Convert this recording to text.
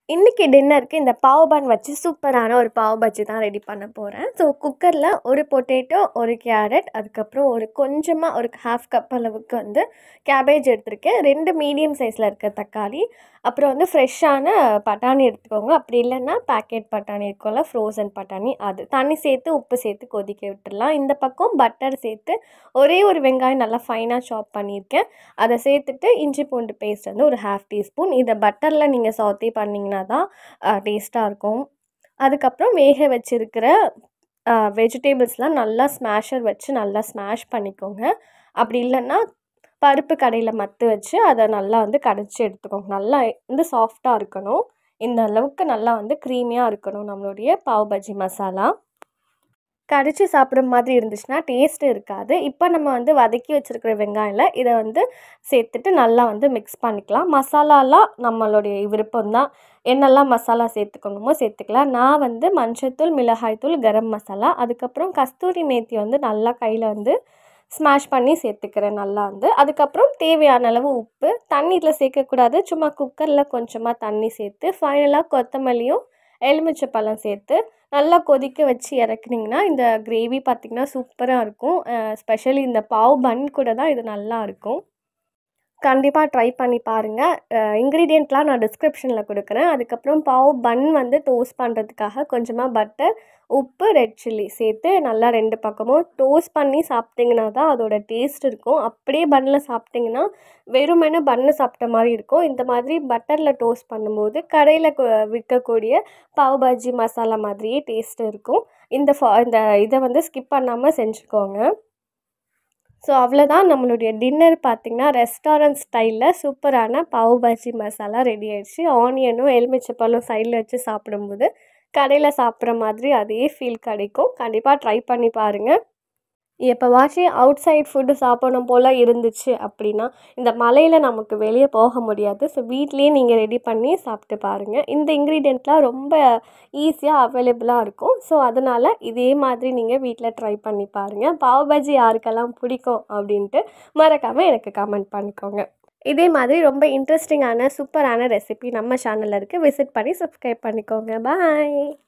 இன்றைக்கி டின்னருக்கு இந்த பாவ் பன் வச்சு சூப்பரான ஒரு பாவ் பஜ்ஜி தான் ரெடி பண்ண போகிறேன் ஸோ குக்கரில் ஒரு பொட்டேட்டோ ஒரு கேரட் அதுக்கப்புறம் ஒரு கொஞ்சமாக ஒரு ஹாஃப் கப் அளவுக்கு வந்து கேபேஜ் எடுத்திருக்கேன் ரெண்டு மீடியம் சைஸில் இருக்க தக்காளி அப்புறம் வந்து ஃப்ரெஷ்ஷான பட்டாணி எடுத்துக்கோங்க அப்படி இல்லைன்னா பேக்கெட் பட்டாணி இருக்கும்ல ஃப்ரோசன் பட்டாணி அது தண்ணி சேர்த்து உப்பு சேர்த்து கொதிக்க விட்டுடலாம் இந்த பக்கம் பட்டர் சேர்த்து ஒரே ஒரு வெங்காயம் நல்லா ஃபைனாக சாப் பண்ணியிருக்கேன் அதை சேர்த்துட்டு இஞ்சி பூண்டு பேஸ்ட் வந்து ஒரு ஹாஃப் டீஸ்பூன் இதை பட்டரில் நீங்கள் சாத்தே பண்ணிங்கன்னா தான் டேஸ்ட்டாக இருக்கும் அதுக்கப்புறம் வேக வச்சுருக்கிற வெஜிடேபிள்ஸ்லாம் நல்லா ஸ்மாஷர் வச்சு நல்லா ஸ்மாஷ் பண்ணிக்கோங்க அப்படி இல்லைன்னா பருப்பு கடையில் மத்து வச்சு அதை நல்லா வந்து கடைச்சி எடுத்துக்கோங்க நல்லா வந்து சாஃப்டாக இருக்கணும் இந்த அளவுக்கு நல்லா வந்து க்ரீமியாக இருக்கணும் நம்மளுடைய பாவ் பஜ்ஜி மசாலா கடிச்சு சாப்பிட்ற மாதிரி இருந்துச்சுன்னா டேஸ்ட்டு இருக்காது இப்போ நம்ம வந்து வதக்கி வச்சுருக்கிற வெங்காயம்ல இதை வந்து சேர்த்துட்டு நல்லா வந்து மிக்ஸ் பண்ணிக்கலாம் மசாலாலாம் நம்மளுடைய விருப்பம் தான் என்னெல்லாம் மசாலா சேர்த்துக்கணுமோ சேர்த்துக்கலாம் நான் வந்து மஞ்சத்தூள் மிளகாய்த்தூள் கரம் மசாலா அதுக்கப்புறம் கஸ்தூரி மேத்தி வந்து நல்லா கையில் வந்து ஸ்மாஷ் பண்ணி சேர்த்துக்கிறேன் நல்லா வந்து அதுக்கப்புறம் தேவையான அளவு உப்பு தண்ணியில் சேர்க்கக்கூடாது சும்மா குக்கரில் கொஞ்சமாக தண்ணி சேர்த்து ஃபைனலாக கொத்தமல்லியும் எலுமிச்சை பழம் சேர்த்து நல்லா கொதிக்க வச்சு இறக்குனிங்கன்னா இந்த கிரேவி பார்த்திங்கன்னா சூப்பராக இருக்கும் ஸ்பெஷலி இந்த பாவ் பன் கூட தான் இது நல்லா இருக்கும் கண்டிப்பாக ட்ரை பண்ணி பாருங்கள் இன்க்ரீடியண்ட்லாம் நான் டிஸ்கிரிப்ஷனில் கொடுக்குறேன் அதுக்கப்புறம் பாவ் பன் வந்து டோஸ்ட் பண்ணுறதுக்காக கொஞ்சமாக பட்டர் உப்பு ரெட் சில்லி சேர்த்து நல்லா ரெண்டு பக்கமும் டோஸ்ட் பண்ணி சாப்பிட்டிங்கன்னா தான் அதோட டேஸ்ட் இருக்கும் அப்படியே பன்னில் சாப்பிட்டிங்கன்னா வெறுமென பன்னு சாப்பிட்ட மாதிரி இருக்கும் இந்த மாதிரி பட்டரில் டோஸ்ட் பண்ணும்போது கடையில் விற்கக்கூடிய பாவ் பாஜி மசாலா மாதிரியே டேஸ்ட் இருக்கும் இந்த ஃபா இந்த இதை வந்து ஸ்கிப் பண்ணாமல் செஞ்சுக்கோங்க ஸோ அவ்வளோதான் நம்மளுடைய டின்னர் பார்த்திங்கன்னா ரெஸ்டாரண்ட் ஸ்டைலில் சூப்பரான பாவ் பாஜி மசாலா ரெடி ஆயிடுச்சு ஆனியனும் எலுமிச்சப்பழம் சைடில் வச்சு சாப்பிடும்போது கடையில் சாப்பிட்ற மாதிரி அதே ஃபீல் கிடைக்கும் கண்டிப்பாக ட்ரை பண்ணி பாருங்கள் எப்போவாச்சும் அவுட் சைட் ஃபுட்டு சாப்பிடணும் போல் இருந்துச்சு அப்படின்னா இந்த மலையில் நமக்கு வெளியே போக முடியாது ஸோ வீட்லேயே நீங்கள் ரெடி பண்ணி சாப்பிட்டு பாருங்கள் இந்த இன்க்ரீடியண்ட்லாம் ரொம்ப ஈஸியாக அவைலபிளாக இருக்கும் ஸோ அதனால் இதே மாதிரி நீங்கள் வீட்டில் ட்ரை பண்ணி பாருங்கள் பாவ் பஜ்ஜி யாருக்கெல்லாம் பிடிக்கும் அப்படின்ட்டு மறக்காமல் எனக்கு கமெண்ட் பண்ணிக்கோங்க இதே மாதிரி ரொம்ப இன்ட்ரெஸ்டிங்கான சூப்பரான ரெசிபி நம்ம சேனலில் இருக்குது விசிட் பண்ணி சப்ஸ்கிரைப் பண்ணிக்கோங்க பாய்